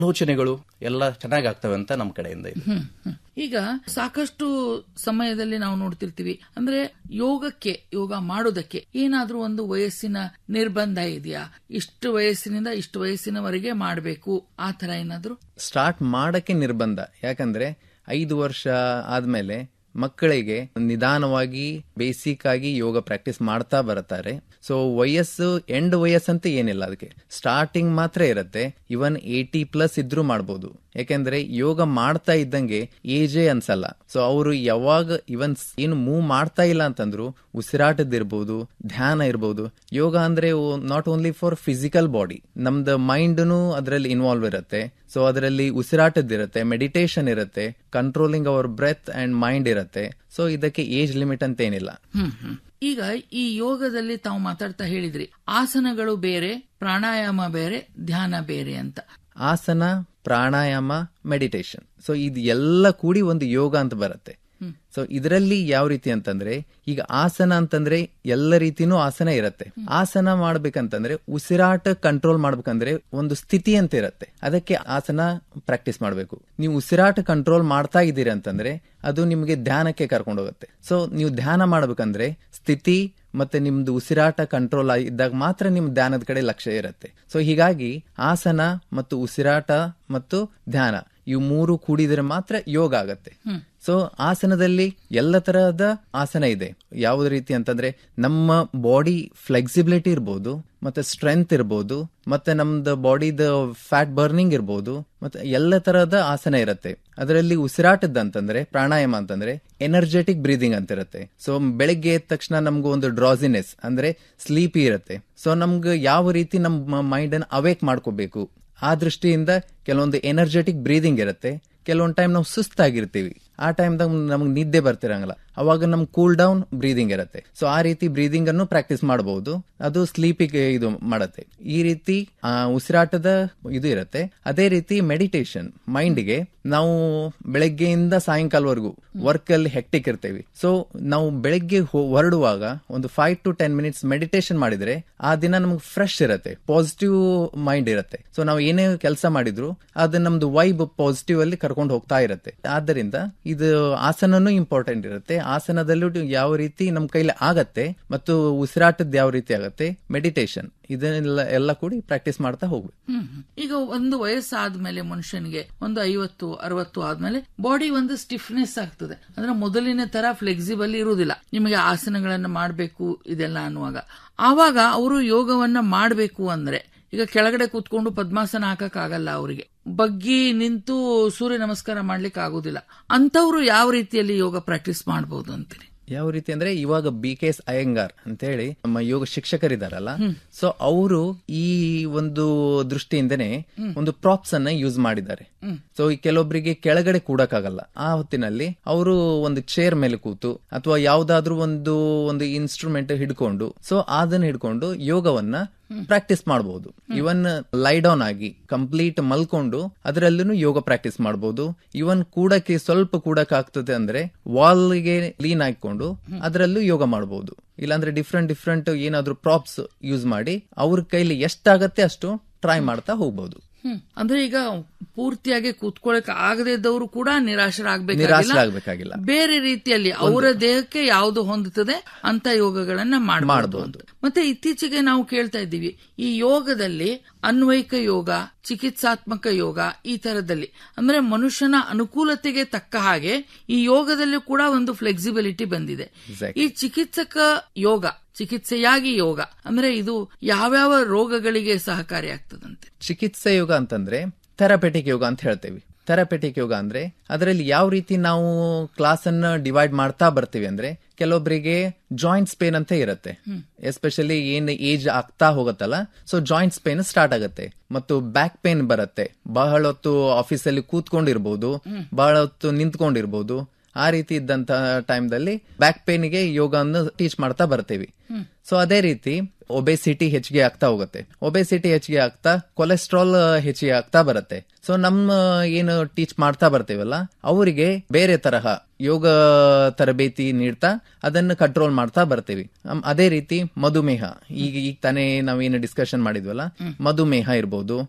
ಆಲೋಚನೆಗಳು ಎಲ್ಲ ಚೆನ್ನಾಗಿ ಆಗ್ತವೆ ಅಂತ ನಮ್ಮ ಕಡೆಯಿಂದ ಇದೆ ಹ್ಮ್, ಹ್ಮ್. ಈಗ ಸಾಕಷ್ಟು ಸಮಯದಲ್ಲಿ ನಾವು ನೋಡ್ತಿರ್ತೀವಿ ಅಂದ್ರೆ ಯೋಗಕ್ಕೆ ಯೋಗ ಮಾಡೋದಕ್ಕೆ ಏನಾದ್ರೂ ಒಂದು ವಯಸ್ಸಿನ ನಿರ್ಬಂಧ ಇದೆಯಾ ಇಷ್ಟು ವಯಸ್ಸಿನಿಂದ ಇಷ್ಟು ವಯಸ್ಸಿನವರೆಗೆ ಮಾಡಬೇಕು ಆ ತರ ಏನಾದ್ರು ಸ್ಟಾರ್ಟ್ ಮಾಡಕ್ಕೆ ನಿರ್ಬಂಧ ಯಾಕಂದ್ರೆ ಐದು ವರ್ಷ ಆದ್ಮೇಲೆ ಮಕ್ಕಳಿಗೆ ನಿಧಾನವಾಗಿ ಬೇಸಿಕ್ ಆಗಿ ಯೋಗ ಪ್ರಾಕ್ಟೀಸ್ ಮಾಡ್ತಾ ಬರುತ್ತಾರೆ ಸೊ ವಯಸ್ಸು ಎಂಡ್ ವಯಸ್ಸಂತ ಏನಿಲ್ಲ ಅದಕ್ಕೆ ಸ್ಟಾರ್ಟಿಂಗ್ ಮಾತ್ರ ಇರುತ್ತೆ ಇವನ್ ಏಟಿ ಪ್ಲಸ್ ಇದ್ರೂ ಮಾಡ್ಬೋದು ಯಾಕೆಂದ್ರೆ ಯೋಗ ಮಾಡ್ತಾ ಇದ್ದಂಗೆ ಏಜೇ ಅನ್ಸಲ್ಲ ಸೊ ಅವರು ಯಾವಾಗ ಇವನ್ ಏನು ಮೂವ್ ಮಾಡ್ತಾ ಇಲ್ಲ ಅಂತಂದ್ರು ಉಸಿರಾಟದಿರ್ಬೋದು ಧ್ಯಾನ ಇರ್ಬೋದು ಯೋಗ ಅಂದ್ರೆ not only for physical body ನಮ್ದು ಮೈಂಡ್ನು ಅದರಲ್ಲಿ ಇನ್ವಾಲ್ವ್ ಇರುತ್ತೆ ಸೊ ಅದರಲ್ಲಿ ಉಸಿರಾಟದಿರುತ್ತೆ ಮೆಡಿಟೇಷನ್ ಇರುತ್ತೆ controlling our breath and mind ಇರುತ್ತೆ ಸೊ ಇದಕ್ಕೆ ಏಜ್ ಲಿಮಿಟ್ ಅಂತ ಏನಿಲ್ಲ ಹ್ಮ್ ಹ್ಮ್. ಈಗ ಈ ಯೋಗದಲ್ಲಿ ತಾವು ಮಾತಾಡ್ತಾ ಹೇಳಿದ್ರಿ ಆಸನಗಳು ಬೇರೆ ಪ್ರಾಣಾಯಾಮ ಬೇರೆ ಧ್ಯಾನ ಬೇರೆ ಅಂತ ಆಸನ ಪ್ರಾಣಾಯಾಮ ಮೆಡಿಟೇಷನ್ ಸೊ ಇದು ಎಲ್ಲ ಕೂಡಿ ಒಂದು ಯೋಗ ಅಂತ ಬರುತ್ತೆ ಸೊ ಇದರಲ್ಲಿ ಯಾವ ರೀತಿ ಅಂತಂದ್ರೆ ಈಗ ಆಸನ ಅಂತಂದ್ರೆ ಎಲ್ಲ ರೀತಿನೂ ಆಸನ ಇರುತ್ತೆ ಆಸನ ಮಾಡ್ಬೇಕಂತಂದ್ರೆ ಉಸಿರಾಟ ಕಂಟ್ರೋಲ್ ಮಾಡ್ಬೇಕಂದ್ರೆ ಒಂದು ಸ್ಥಿತಿ ಅಂತ ಇರುತ್ತೆ ಅದಕ್ಕೆ ಆಸನ ಪ್ರಾಕ್ಟೀಸ್ ಮಾಡಬೇಕು ನೀವು ಉಸಿರಾಟ ಕಂಟ್ರೋಲ್ ಮಾಡ್ತಾ ಇದ್ದೀರಿ ಅಂತಂದ್ರೆ ಅದು ನಿಮಗೆ ಧ್ಯಾನಕ್ಕೆ ಕರ್ಕೊಂಡು ಹೋಗುತ್ತೆ ಸೊ ನೀವು ಧ್ಯಾನ ಮಾಡ್ಬೇಕಂದ್ರೆ ಸ್ಥಿತಿ ಮತ್ತೆ ನಿಮ್ದು ಉಸಿರಾಟ ಕಂಟ್ರೋಲ್ ಇದ್ದಾಗ ಮಾತ್ರ ನಿಮ್ ಧ್ಯಾನದ ಕಡೆ ಲಕ್ಷ್ಯ ಇರುತ್ತೆ ಸೊ ಹೀಗಾಗಿ ಆಸನ ಮತ್ತು ಉಸಿರಾಟ ಮತ್ತು ಧ್ಯಾನ ಇವು ಮೂರು ಕೂಡಿದ್ರೆ ಮಾತ್ರ ಯೋಗ ಆಗತ್ತೆ ಸೊ ಆಸನದಲ್ಲಿ ಎಲ್ಲ ತರಹದ ಆಸನ ಇದೆ ಯಾವ ರೀತಿ ಅಂತಂದ್ರೆ ನಮ್ಮ ಬಾಡಿ ಫ್ಲೆಕ್ಸಿಬಿಲಿಟಿ ಇರ್ಬೋದು ಮತ್ತೆ ಸ್ಟ್ರೆಂತ್ ಇರ್ಬೋದು ಮತ್ತೆ ನಮ್ದು ಬಾಡಿದ ಫ್ಯಾಟ್ ಬರ್ನಿಂಗ್ ಇರ್ಬೋದು ಮತ್ತೆ ಎಲ್ಲ ತರಹದ ಆಸನ ಇರುತ್ತೆ ಅದರಲ್ಲಿ ಉಸಿರಾಟದ ಅಂತಂದ್ರೆ ಪ್ರಾಣಾಯಾಮ ಅಂತಂದ್ರೆ ಎನರ್ಜೆಟಿಕ್ ಬ್ರೀದಿಂಗ್ ಅಂತ ಇರುತ್ತೆ ಸೊ ಬೆಳಗ್ಗೆ ಎದ್ದ ತಕ್ಷಣ ನಮ್ಗೆ ಒಂದು ಡ್ರಾಸಿನೆಸ್ ಅಂದ್ರೆ ಸ್ಲೀಪಿ ಇರುತ್ತೆ ಸೊ ನಮ್ಗೆ ಯಾವ ರೀತಿ ನಮ್ಮ ಮೈಂಡ್ ಅನ್ನು ಅವೇಕ್ ಮಾಡ್ಕೋಬೇಕು ಆ ದೃಷ್ಟಿಯಿಂದ ಕೆಲವೊಂದು ಎನರ್ಜೆಟಿಕ್ ಬ್ರೀದಿಂಗ್ ಇರುತ್ತೆ ಕೆಲವೊಂದು ಟೈಮ್ ನಾವು ಸುಸ್ತಾಗಿರ್ತೀವಿ ಆ ಟೈಮ್ದಾಗ ನಮ್ಗೆ ನಿದ್ದೆ ಬರ್ತಿರಂಗಿಲ್ಲ ಅವಾಗ ನಮ್ ಕೂಲ್ ಡೌನ್ ಬ್ರೀದಿಂಗ್ ಇರುತ್ತೆ ಸೊ ಆ ರೀತಿ ಬ್ರೀದಿಂಗ್ ಅನ್ನು ಪ್ರಾಕ್ಟೀಸ್ ಮಾಡಬಹುದು ಅದು ಸ್ಲೀಪಿಗೆ ಇದು ಮಾಡತ್ತೆ ಈ ರೀತಿ ಆ, ಉಸಿರಾಟದ ಇದು ಇರುತ್ತೆ ಅದೇ ರೀತಿ ಮೆಡಿಟೇಷನ್ ಮೈಂಡ್ಗೆ ನಾವು ಬೆಳಗ್ಗೆಯಿಂದ ಸಾಯಂಕಾಲವರೆಗೂ ವರ್ಕ್ ಅಲ್ಲಿ ಹೆಕ್ಟಿಕ್ ಇರ್ತೇವೆ ಸೊ ನಾವು ಬೆಳಗ್ಗೆ ಹೊ- ಹೊರಡುವಾಗ ಒಂದು five to ten minutes meditation ಮಾಡಿದ್ರೆ ಆ ದಿನ ನಮ್ಗೆ ಫ್ರೆಶ್ ಇರುತ್ತೆ ಪಾಸಿಟಿವ್ ಮೈಂಡ್ ಇರುತ್ತೆ ಸೊ ನಾವು ಏನೇ ಕೆಲಸ ಮಾಡಿದ್ರು ಅದು ನಮ್ದು ವೈಬ್ ಪಾಸಿಟಿವ್ ಅಲ್ಲಿ ಕರ್ಕೊಂಡು ಹೋಗ್ತಾ ಇರುತ್ತೆ ಆದ್ದರಿಂದ ಇದು ಆಸನನೂ ಇಂಪಾರ್ಟೆಂಟ್ ಇರುತ್ತೆ ಆಸನದಲ್ಲೂ ಯಾವ ರೀತಿ ನಮ್ ಕೈಲಿ ಆಗತ್ತೆ ಮತ್ತು ಉಸಿರಾಟದ ಯಾವ ರೀತಿ ಆಗತ್ತೆ ಮೆಡಿಟೇಷನ್ ಇದನ್ನೆಲ್ಲ ಎಲ್ಲ ಕೂಡಿ ಪ್ರಾಕ್ಟೀಸ್ ಮಾಡ್ತಾ ಹೋಗ್ಬೇಕು ಹ್ಮ್ ಹ್ಮ್. ಈಗ ಒಂದು ವಯಸ್ಸಾದ್ಮೇಲೆ ಮನುಷ್ಯನಿಗೆ ಒಂದು ಐವತ್ತು ಅರವತ್ತು ಆದ್ಮೇಲೆ ಬಾಡಿ ಒಂದು ಸ್ಟಿಫ್ನೆಸ್ ಆಗ್ತದೆ ಅಂದ್ರೆ ಮೊದಲಿನ ತರ ಫ್ಲೆಕ್ಸಿಬಲ್ ಇರುವುದಿಲ್ಲ ನಿಮಗೆ ಆಸನಗಳನ್ನ ಮಾಡಬೇಕು ಇದೆಲ್ಲ ಅನ್ನುವಾಗ ಆವಾಗ ಅವರು ಯೋಗವನ್ನ ಮಾಡಬೇಕು ಅಂದ್ರೆ ಈಗ ಕೆಳಗಡೆ ಕೂತ್ಕೊಂಡು ಪದ್ಮಾಸನ ಹಾಕಕ್ ಆಗಲ್ಲ ಅವರಿಗೆ ಬಗ್ಗಿ ನಿಂತು ಸೂರ್ಯ ನಮಸ್ಕಾರ ಮಾಡ್ಲಿಕ್ಕೆ ಆಗುದಿಲ್ಲ ಅಂತವ್ರು ಯಾವ ರೀತಿಯಲ್ಲಿ ಯೋಗ ಪ್ರಾಕ್ಟೀಸ್ ಮಾಡಬಹುದು ಅಂತೀರಿ ಯಾವ ರೀತಿ ಅಂದ್ರೆ ಇವಾಗ ಬಿ ಕೆ ಎಸ್ ಅಯ್ಯಂಗಾರ್ ಅಂತ ಹೇಳಿ ನಮ್ಮ ಯೋಗ ಶಿಕ್ಷಕರಿದಾರಲ್ಲ ಸೊ ಅವರು ಈ ಒಂದು ದೃಷ್ಟಿಯಿಂದನೇ ಒಂದು ಪ್ರಾಪ್ಸ್ ಅನ್ನ ಯೂಸ್ ಮಾಡಿದ್ದಾರೆ ಸೊ ಈ ಕೆಲವೊಬ್ಬರಿಗೆ ಕೆಳಗಡೆ ಕೂಡಕ್ಕಾಗಲ್ಲ ಆ ಹೊತ್ತಿನಲ್ಲಿ ಅವರು ಒಂದು ಚೇರ್ ಮೇಲೆ ಕೂತು ಅಥವಾ ಯಾವ್ದಾದ್ರೂ ಒಂದು ಒಂದು ಇನ್ಸ್ಟ್ರೂಮೆಂಟ್ ಹಿಡ್ಕೊಂಡು ಸೊ ಅದನ್ನ ಹಿಡ್ಕೊಂಡು ಯೋಗವನ್ನ ಪ್ರಾಕ್ಟೀಸ್ ಮಾಡಬಹುದು ಇವನ್ ಲೈ ಡೌನ್ ಆಗಿ ಕಂಪ್ಲೀಟ್ ಮಲ್ಕೊಂಡು ಅದರಲ್ಲೂ ಯೋಗ ಪ್ರಾಕ್ಟೀಸ್ ಮಾಡಬಹುದು ಇವನ್ ಕೂಡಕ್ಕೆ ಸ್ವಲ್ಪ ಕೂಡಕ್ ಆಗ್ತದೆ ಅಂದ್ರೆ ವಾಲ್ಗೆ ಲೀನ್ ಹಾಕೊಂಡು ಅದರಲ್ಲೂ ಯೋಗ ಮಾಡಬಹುದು ಇಲ್ಲಾಂದ್ರೆ ಡಿಫ್ರೆಂಟ್ ಡಿಫ್ರೆಂಟ್ ಏನಾದ್ರೂ ಪ್ರಾಪ್ಸ್ ಯೂಸ್ ಮಾಡಿ ಅವ್ರ ಕೈಲಿ ಎಷ್ಟಾಗತ್ತೆ ಅಷ್ಟು ಟ್ರೈ ಮಾಡ್ತಾ ಹೋಗ್ಬಹುದು ಹ್ಮ್ ಅಂದ್ರೆ ಈಗ ಪೂರ್ತಿಯಾಗಿ ಕೂತ್ಕೊಳ್ಳಕ್ ಆಗದೇ ಇದ್ದವರು ಕೂಡ ನಿರಾಶರಾಗಬೇಕಾಗಿಲ್ಲ ನಿರಾಶರಾಗಬೇಕಾಗಿಲ್ಲ ಬೇರೆ ರೀತಿಯಲ್ಲಿ ಅವರ ದೇಹಕ್ಕೆ ಯಾವುದು ಹೊಂದುತ್ತದೆ ಅಂತ ಯೋಗಗಳನ್ನ ಮಾಡಬಹುದು ಮತ್ತೆ ಇತ್ತೀಚೆಗೆ ನಾವು ಕೇಳ್ತಾ ಇದ್ದೀವಿ ಈ ಯೋಗದಲ್ಲಿ ಅನ್ವಯಿಕ ಯೋಗ ಚಿಕಿತ್ಸಾತ್ಮಕ ಯೋಗ ಈ ತರದಲ್ಲಿ ಅಂದ್ರೆ ಮನುಷ್ಯನ ಅನುಕೂಲತೆಗೆ ತಕ್ಕ ಹಾಗೆ ಈ ಯೋಗದಲ್ಲೂ ಕೂಡ ಒಂದು ಫ್ಲೆಕ್ಸಿಬಿಲಿಟಿ ಬಂದಿದೆ ಈ ಚಿಕಿತ್ಸಕ ಯೋಗ ಚಿಕಿತ್ಸೆಯಾಗಿ ಯೋಗ ಅಂದ್ರೆ ಇದು ಯಾವ್ಯಾವ ರೋಗಗಳಿಗೆ ಸಹಕಾರಿಯಾಗ್ತದಂತೆ ಚಿಕಿತ್ಸೆ ಯೋಗ ಅಂತಂದ್ರೆ ಥೆರಪೆಟಿಕ್ ಯೋಗ ಅಂತ ಹೇಳ್ತೇವೆ ಥೆರಪೆಟಿಕ್ ಯೋಗ ಅಂದ್ರೆ ಅದರಲ್ಲಿ ಯಾವ ರೀತಿ ನಾವು ಕ್ಲಾಸ್ ಅನ್ನ ಡಿವೈಡ್ ಮಾಡ್ತಾ ಬರ್ತೀವಿ ಅಂದ್ರೆ ಕೆಲವೊಬ್ಬರಿಗೆ ಜಾಯಿಂಟ್ಸ್ ಪೇನ್ ಅಂತ ಇರುತ್ತೆ ಎಸ್ಪೆಷಲಿ ಏನ್ ಏಜ್ ಆಗ್ತಾ ಹೋಗುತ್ತಲ್ಲ ಸೊ ಜಾಯಿಂಟ್ಸ್ ಪೇನ್ ಸ್ಟಾರ್ಟ್ ಆಗುತ್ತೆ ಮತ್ತು ಬ್ಯಾಕ್ ಪೇನ್ ಬರುತ್ತೆ ಬಹಳ ಹೊತ್ತು ಆಫೀಸಲ್ಲಿ ಕೂತ್ಕೊಂಡಿರ್ಬೋದು ಬಹಳ ಹೊತ್ತು ನಿಂತ್ಕೊಂಡಿರ್ಬೋದು ಆ ರೀತಿ ಇದ್ದಂತ ಟೈಮ್ದಲ್ಲಿ ಬ್ಯಾಕ್ ಪೇನ್ಗೆ ಯೋಗವನ್ನು ಟೀಚ್ ಮಾಡ್ತಾ ಬರ್ತೀವಿ ಸೊ ಅದೇ ರೀತಿ ಒಬೆಸಿಟಿ ಹೆಚ್ಚಿಗೆ ಆಗ್ತಾ ಹೋಗುತ್ತೆ ಒಬೆಸಿಟಿ ಹೆಚ್ಚಿಗೆ ಆಗ್ತಾ ಕೊಲೆಸ್ಟ್ರಾಲ್ ಹೆಚ್ಚಿಗೆ ಆಗ್ತಾ ಬರುತ್ತೆ ಸೊ ನಮ್ಮ ಏನು ಟೀಚ್ ಮಾಡ್ತಾ ಬರ್ತೀವಲ್ಲ ಅವರಿಗೆ ಬೇರೆ ತರಹ ಯೋಗ ತರಬೇತಿ ನೀಡ್ತಾ ಅದನ್ನು ಕಂಟ್ರೋಲ್ ಮಾಡ್ತಾ ಬರ್ತೀವಿ ಅಮ್- ಅದೇ ರೀತಿ ಮಧುಮೇಹ ಈಗ ಈಗ ತಾನೇ ನಾವೇನು ಡಿಸ್ಕಷನ್ ಮಾಡಿದ್ವಲ್ಲ ಮಧುಮೇಹ ಇರ್ಬೋದು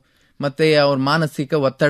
ಮತ್ತೆ ಅವ್ರ ಮಾನಸಿಕ ಒತ್ತಡ